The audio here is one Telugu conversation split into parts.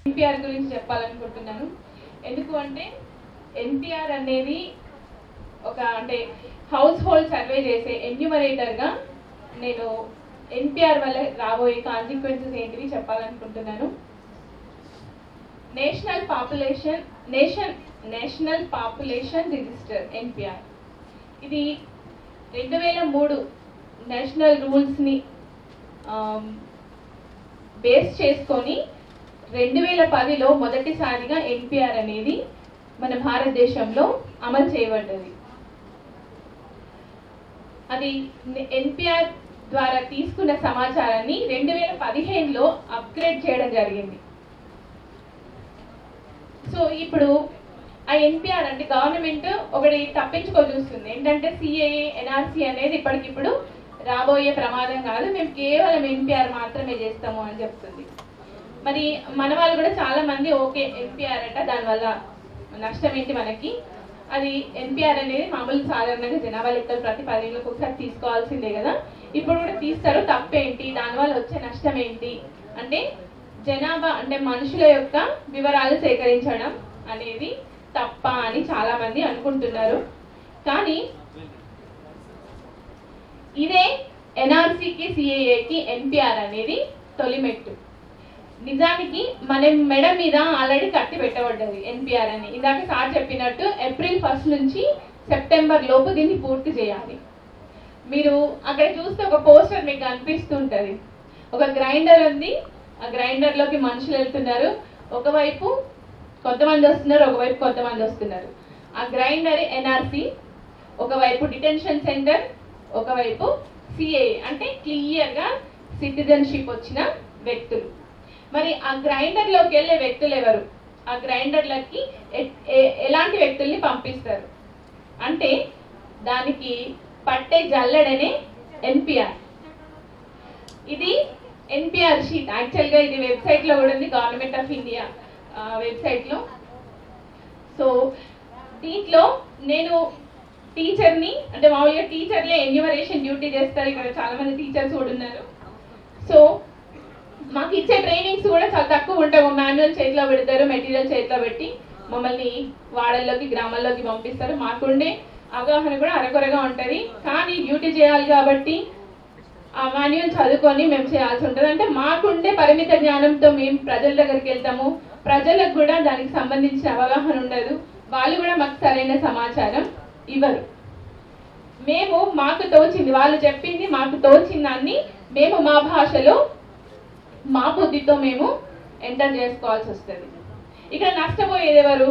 ఎన్పిఆర్ గురించి చెప్పాలనుకుంటున్నాను ఎందుకు అంటే ఎన్పిఆర్ అనేది ఒక అంటే హౌస్ హోల్డ్ సర్వే చేసే ఎన్యూమరేటర్ గా నేను ఎన్పిఆర్ వల్ల రాబోయే కాన్సిక్వెన్సెస్ ఏంటివి చెప్పాలనుకుంటున్నాను national population nation national population register NPR ఇది రెండు వేల మూడు నేషనల్ రూల్స్ని బేస్ చేసుకొని రెండు వేల పదిలో మొదటిసారిగా ఎన్పిఆర్ అనేది మన భారతదేశంలో అమలు చేయబడ్డది అది ఎన్పిఆర్ ద్వారా తీసుకున్న సమాచారాన్ని రెండు వేల పదిహేనులో అప్గ్రేడ్ చేయడం జరిగింది సో ఇప్పుడు ఆ ఎన్పిఆర్ అంటే గవర్నమెంట్ ఒకటి తప్పించుకో చూస్తుంది ఏంటంటే సిఏఏ ఎన్ఆర్సీ అనేది ఇప్పటికిప్పుడు రాబోయే ప్రమాదం కాదు మేము కేవలం ఎన్పిఆర్ మాత్రమే చేస్తాము అని చెప్తుంది మరి మన వాళ్ళు కూడా చాలా మంది ఓకే ఎన్పిఆర్ అట దానివల్ల నష్టం ఏంటి మనకి అది ఎన్పిఆర్ అనేది మామూలు సాధారణంగా జనాభా లెక్కలు ప్రతి పదేళ్ళకి ఒకసారి తీసుకోవాల్సిందే కదా ఇప్పుడు కూడా తీస్తారు తప్పేంటి దానివల్ల వచ్చే నష్టం ఏంటి అంటే జనాభా అంటే మనుషుల యొక్క వివరాలు సేకరించడం అనేది తప్ప అని చాలా మంది అనుకుంటున్నారు కానీ ఇదే ఎన్ఆర్సీకి సిఏఏకి ఎన్పిఆర్ అనేది తొలిమెట్టు నిజానికి మన మెడ మీద ఆల్రెడీ కట్టి పెట్టబడ్డది ఎన్పిఆర్ అని ఇందాక సార్ చెప్పినట్టు ఏప్రిల్ ఫస్ట్ నుంచి సెప్టెంబర్ లోపు దీన్ని పూర్తి చేయాలి మీరు అక్కడ చూస్తే ఒక పోస్టర్ మీకు కనిపిస్తుంటది ఒక గ్రైండర్ ఉంది ఆ గ్రైండర్ లోకి మనుషులు వెళ్తున్నారు ఒకవైపు కొంతమంది వస్తున్నారు ఒకవైపు కొంతమంది వస్తున్నారు ఆ గ్రైండర్ ఎన్ఆర్సి ఒకవైపు డిటెన్షన్ సెంటర్ ఒకవైపు సిఏ అంటే క్లియర్ గా సిటిజన్షిప్ వచ్చిన వ్యక్తులు మరి ఆ గ్రైండర్ లోకి వెళ్ళే వ్యక్తులు ఎవరు ఆ గ్రైండర్లకి ఎ- ఎ- ఎలాంటి వ్యక్తుల్ని పంపిస్తారు అంటే దానికి పట్టే జల్లెడనే ఎన్పిఆర్ ఇది ఎన్పిఆర్ షీట్ యాక్చువల్ గా ఇది వెబ్సైట్ లో కూడా ఉంది గవర్నమెంట్ ఆఫ్ ఇండియా వెబ్సైట్ లో సో దీంట్లో నేను టీచర్ ని అంటే మామూలుగా టీచర్లే ఎన్యూమరేషన్ డ్యూటీ చేస్తారు ఇక్కడ చాలా మంది టీచర్స్ కూడా ఉన్నారు సో మాకు ఇచ్చే ట్రైనింగ్స్ కూడా చాలా తక్కువ ఉంటాయి మాన్యువల్ చేతిలో పెడతారు మెటీరియల్ చేతిలో పెట్టి మమ్మల్ని వాడల్లోకి గ్రామాల్లోకి పంపిస్తారు మాకుండే అవగాహన కూడా అరకొరగా ఉంటది కానీ డ్యూటీ చేయాలి కాబట్టి ఆ మాన్యువల్ చదువుకొని మేము చేయాల్సి ఉంటుంది అంటే మాకుండే పరిమిత జ్ఞానంతో మేము ప్రజల దగ్గరికి వెళ్తాము ప్రజలకు కూడా దానికి సంబంధించిన అవగాహన ఉండదు వాళ్ళు కూడా మాకు సరైన సమాచారం ఇవ్వరు మేము మాకు తోచింది వాళ్ళు చెప్పింది మాకు తోచిన దాన్ని మేము మా భాషలో మా బుద్ధితో మేము ఎంటర్ చేసుకోవాల్సి వస్తుంది ఇక్కడ నష్టపోయేది ఎవరు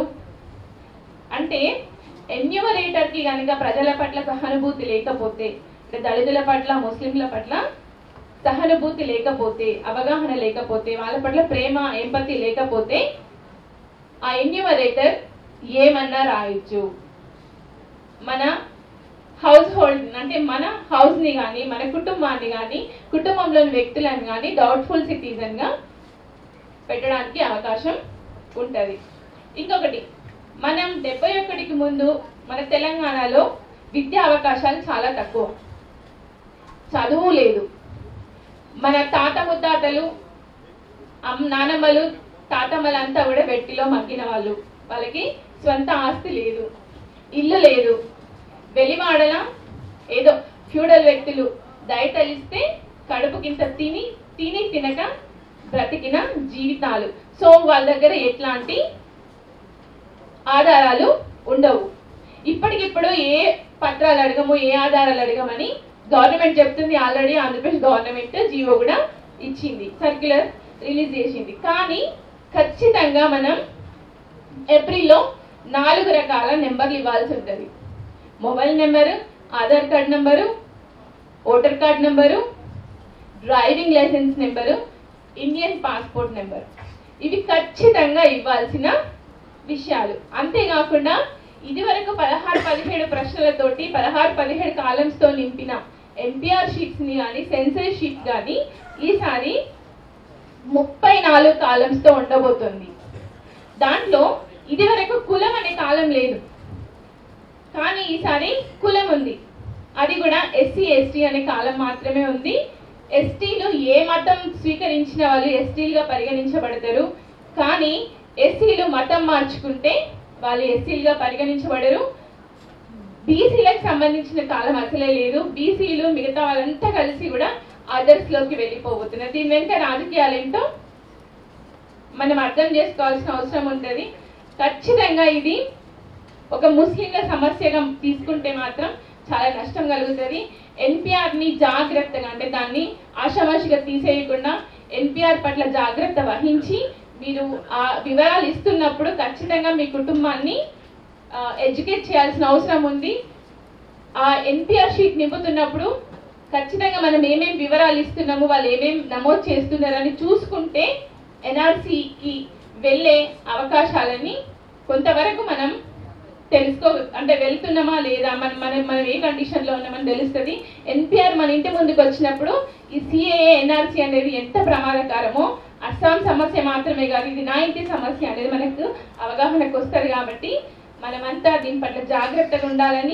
అంటే ఎన్యూమరేటర్ కి కనుక ప్రజల పట్ల సహానుభూతి లేకపోతే అంటే దళితుల పట్ల ముస్లింల పట్ల సహానుభూతి లేకపోతే అవగాహన లేకపోతే వాళ్ళ పట్ల ప్రేమ ఎంపతి లేకపోతే ఆ ఎన్యూమరేటర్ ఏమన్నా రాయొచ్చు మన హౌస్ హోల్డ్ అంటే మన హౌస్ ని కానీ మన కుటుంబాన్ని కానీ కుటుంబంలోని వ్యక్తులను కానీ డౌట్ఫుల్ సిటిజన్ గా పెట్టడానికి అవకాశం ఉంటది ఇంకొకటి మనం డెబ్బై ఒకటికి ముందు మన తెలంగాణలో విద్యా అవకాశాలు చాలా తక్కువ చదువు లేదు మన తాత ముత్తాతలు అమ్ నానమ్మలు తాతమ్మలంతా కూడా వెట్టిలో మగ్గిన వాళ్ళు వాళ్ళకి స్వంత ఆస్తి లేదు ఇల్లు లేదు వెలిమాడల ఏదో ఫ్యూడల్ వ్యక్తులు దయతలిస్తే కడుపుకింత తిని తిని తినక బ్రతికిన జీవితాలు సో వాళ్ళ దగ్గర ఎట్లాంటి ఆధారాలు ఉండవు ఇప్పటికిప్పుడు ఏ పత్రాలు అడగము ఏ ఆధారాలు అడగమని గవర్నమెంట్ చెప్తుంది ఆల్రెడీ ఆంధ్రప్రదేశ్ గవర్నమెంట్ జీవో కూడా ఇచ్చింది సర్క్యులర్ రిలీజ్ చేసింది కానీ ఖచ్చితంగా మనం ఏప్రిల్లో నాలుగు రకాల నెంబర్లు ఇవ్వాల్సి ఉంటుంది mobile number Aadhaar card number voter card number driving licence number Indian passport number ఇవి ఖచ్చితంగా ఇవ్వాల్సిన విషయాలు అంతేకాకుండా ఇది వరకు పదహారు పదిహేడు ప్రశ్నలతోటి పదహారు పదిహేడు కాలమ్స్ తో నింపిన ఎన్పిఆర్ షీట్స్ ని కానీ సెన్సర్ షీట్ కానీ ఈసారి ముప్పై నాలుగు కాలమ్స్ తో ఉండబోతుంది దాంట్లో ఇది వరకు కులం అనే కాలం లేదు కానీ ఈసారి కులం ఉంది అది కూడా ఎస్సీ ఎస్టీ అనే కాలం మాత్రమే ఉంది ఎస్టీలు ఏ మతం స్వీకరించిన వాళ్ళు ఎస్టీలుగా పరిగణించబడతారు కానీ ఎస్సీలు మతం మార్చుకుంటే వాళ్ళు ఎస్సీలుగా పరిగణించబడరు బీసీలకు సంబంధించిన కాలం అసలే లేదు బీసీలు మిగతా వాళ్ళంతా కలిసి కూడా అదర్స్ లోకి వెళ్ళిపోబోతున్నారు దీని వెనుక రాజకీయాలు ఏంటో మనం అర్థం చేసుకోవాల్సిన అవసరం ఉంటుంది ఖచ్చితంగా ఇది ఒక ముస్లింల సమస్యగా తీసుకుంటే మాత్రం చాలా నష్టం కలుగుతుంది ఎన్పిఆర్ ని జాగ్రత్తగా అంటే దాన్ని ఆషామాషిగా తీసేయకుండా ఎన్పిఆర్ పట్ల జాగ్రత్త వహించి మీరు ఆ వివరాలు ఇస్తున్నప్పుడు ఖచ్చితంగా మీ కుటుంబాన్ని ఎడ్యుకేట్ చేయాల్సిన అవసరం ఉంది ఆ ఎన్పిఆర్ షీట్ నింపుతున్నప్పుడు ఖచ్చితంగా మనం ఏమేం వివరాలు ఇస్తున్నాము వాళ్ళు ఏమేం నమోదు చేస్తున్నారని చూసుకుంటే ఎన్ఆర్సీకి వెళ్ళే అవకాశాలని కొంతవరకు మనం తెలుసుకో అంటే వెళ్తున్నామా లేదా మనం మనం మనం ఏ కండిషన్ లో ఉన్నామని తెలుస్తుంది ఎన్పిఆర్ మన ఇంటి ముందుకు వచ్చినప్పుడు ఈ సిఏఏ ఎన్ఆర్సీ అనేది ఎంత ప్రమాదకరమో అస్సాం సమస్య మాత్రమే కాదు ఇది నా ఇంటి సమస్య అనేది మనకు అవగాహనకు వస్తుంది కాబట్టి మనమంతా దీని పట్ల జాగ్రత్తగా ఉండాలని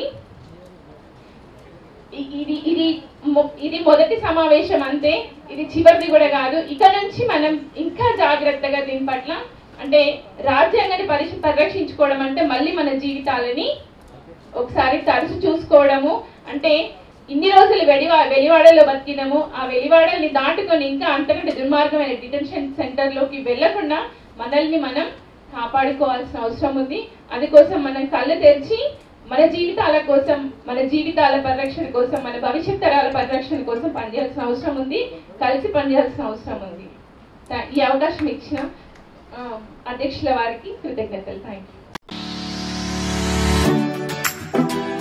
ఇ- ఇది ఇది మొ- ఇది మొదటి సమావేశం అంతే ఇది చివరిది కూడా కాదు ఇక నుంచి మనం ఇంకా జాగ్రత్తగా దీని పట్ల అంటే రాజ్యాంగాన్ని పరిశ పరిరక్షించుకోవడం అంటే మళ్ళీ మన జీవితాలని ఒకసారి తరచు చూసుకోవడము అంటే ఇన్ని రోజులు వెడివా వెలివాడలో బతికినాము ఆ వెలివాడల్ని దాటుకొని ఇంకా అంతకంటే దుర్మార్గమైన డిటెన్షన్ సెంటర్ లోకి వెళ్లకుండా మనల్ని మనం కాపాడుకోవాల్సిన అవసరం ఉంది అందుకోసం మనం కళ్ళు తెరిచి మన జీవితాల కోసం మన జీవితాల పరిరక్షణ కోసం మన భవిష్యత్ తరాల పరిరక్షణ కోసం పనిచేయాల్సిన అవసరం ఉంది కలిసి పనిచేయాల్సిన అవసరం ఉంది థా- ఈ అవకాశం ఇచ్చిన ఆ, అధ్యక్షుల వారికి కృతజ్ఞతలు థ్యాంక్ యూ